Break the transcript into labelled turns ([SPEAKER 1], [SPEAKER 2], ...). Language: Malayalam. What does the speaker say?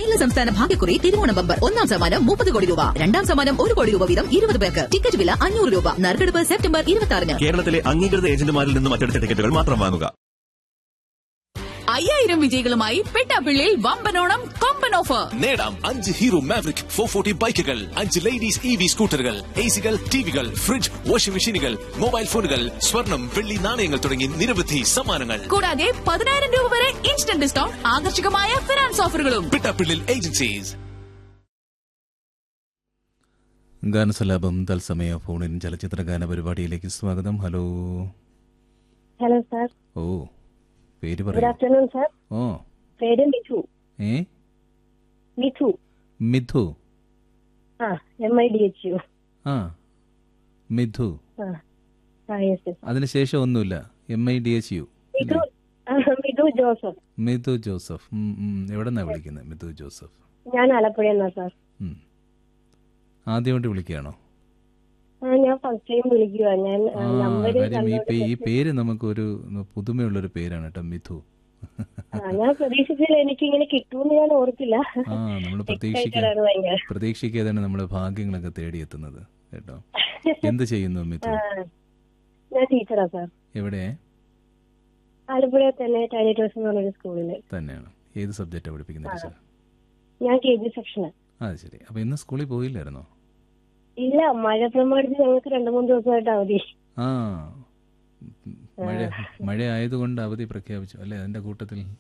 [SPEAKER 1] കേരള സംസ്ഥാന ഭാഗ്യക്കുറി തിരുവോണം ബമ്പർ ഒന്നാം സമ്മാനം മുപ്പത് കോടി രൂപ രണ്ടാം സമ്മാനം ഒരു കോടി രൂപ വീതം ഇരുപത് പേർക്ക് ടിക്കറ്റ് വില അഞ്ഞൂറ് രൂപ നറുക്കെടുപ്പ് സെപ്റ്റംബർ ഇരുപത്തി ആറിന്
[SPEAKER 2] കേരളത്തിലെ അംഗീകൃത ഏജന്റുമാരിൽ നിന്നും അച്ചടിച്ച ടിക്കറ്റുകൾ മാത്രം വാങ്ങുക
[SPEAKER 3] അയ്യായിരം വിജയികളുമായി പെട്ടാപ്പിള്ളിയിൽ വമ്പനോണം കൊമ്പൻ ഓഫർ
[SPEAKER 4] നേടാം അഞ്ച് ഹീറോ മാവറിക് ഫോർ ഫോർട്ടി ബൈക്കുകൾ അഞ്ച് ലേഡീസ് ഇ വി സ്കൂട്ടറുകൾ എ സികൾ ടിവികൾ ഫ്രിഡ്ജ് വാഷിംഗ് മെഷീനുകൾ മൊബൈൽ ഫോണുകൾ സ്വർണം വെള്ളി നാണയങ്ങൾ തുടങ്ങി നിരവധി സമ്മാനങ്ങൾ
[SPEAKER 3] കൂടാതെ പതിനായിരം രൂപ വരെ ഇൻസ്റ്റന്റ് ഡിസ്കൗണ്ട് ആകർഷകമായ ഫിനാൻസ് ഓഫറുകളും
[SPEAKER 4] പിട്ടാപ്പിള്ളിൽ ഏജൻസീസ്
[SPEAKER 5] ഗാനസലാപം തത്സമയ ഫോണിൻ ചലച്ചിത്ര ഗാന പരിപാടിയിലേക്ക് സ്വാഗതം ഹലോ
[SPEAKER 6] ഹലോ സാർ
[SPEAKER 5] ഓ പേര്
[SPEAKER 6] ഗുഡ്
[SPEAKER 5] പറയൂ
[SPEAKER 6] ആഫ്റ്റർനൂൺ സാർ
[SPEAKER 5] ഓ
[SPEAKER 6] പേര് മിഥു
[SPEAKER 5] ഏ
[SPEAKER 6] മിഥു
[SPEAKER 5] മിഥു
[SPEAKER 6] ആ M I D H U
[SPEAKER 5] ആ മിഥു
[SPEAKER 6] ആ ആ യെസ് യെസ്
[SPEAKER 5] അതിനുശേഷം ഒന്നുമില്ല M I D H U
[SPEAKER 6] Mithu ആ, മിഥു ജോസഫ്
[SPEAKER 5] മിഥു ജോസഫ് ഉം, ഉം. എവിടെന്നാ വിളിക്കുന്നത് മിഥു ജോസഫ്
[SPEAKER 6] ഞാൻ ആലപ്പുഴ എന്നാ സാർ
[SPEAKER 5] ഉം. ആദ്യമായിട്ട് വിളിക്കുകയാണോ
[SPEAKER 6] ആ ഞാൻ ഫസ്റ്റ് ടൈം വിളിക്കുക ഞാൻ
[SPEAKER 5] ആ
[SPEAKER 6] നമ്പര്
[SPEAKER 5] കാര്യം ഈ പേ- ഈ പേര് നമുക്കൊരു പുതുമയുള്ളൊരു പേരാണ് കേട്ടോ മിഥു
[SPEAKER 6] ആ ഞാൻ പ്രതീക്ഷിച്ചില്ല എനിക്ക് ഇങ്ങനെ കിട്ടുമെന്ന് ഞാൻ ഓർത്തില്ല
[SPEAKER 5] ആ നമ്മൾ
[SPEAKER 6] Excited
[SPEAKER 5] പ്രതീക്ഷിക്കാതെ
[SPEAKER 6] ആണ് ഭയങ്കര
[SPEAKER 5] പ്രതീക്ഷിക്കാതെയാണ് നമ്മുടെ ഭാഗ്യങ്ങളൊക്കെ തേടിയെത്തുന്നത് കേട്ടോ എന്ത് ചെയ്യുന്നു മിഥു
[SPEAKER 6] ആ, ഞാൻ ടീച്ചറാ സാർ
[SPEAKER 5] എവിടെ
[SPEAKER 6] ആലപ്പുഴ തന്നെ ടൈനി ടോസ് എന്ന് പറഞ്ഞൊരു സ്കൂളില്
[SPEAKER 5] തന്നെയാണ് ഏത് സബ്ജക്റ്റാണ് പഠിപ്പിക്കുന്നത് ടീച്ചർ
[SPEAKER 6] ഞാൻ കെ ജി സെക്ഷന്
[SPEAKER 5] അത് ശരി അപ്പൊ ഇന്ന് സ്കൂളിൽ പോയില്ലായിരുന്നോ
[SPEAKER 6] ഇല്ല മഴ പ്രമാണിച്ച് ഞങ്ങൾക്ക് രണ്ടു മൂന്ന് ദിവസമായിട്ട് അവധി
[SPEAKER 5] ആ ഉം, മഴ മഴ ആയതുകൊണ്ട് അവധി പ്രഖ്യാപിച്ചു അല്ലേ അതിന്റെ കൂട്ടത്തിൽ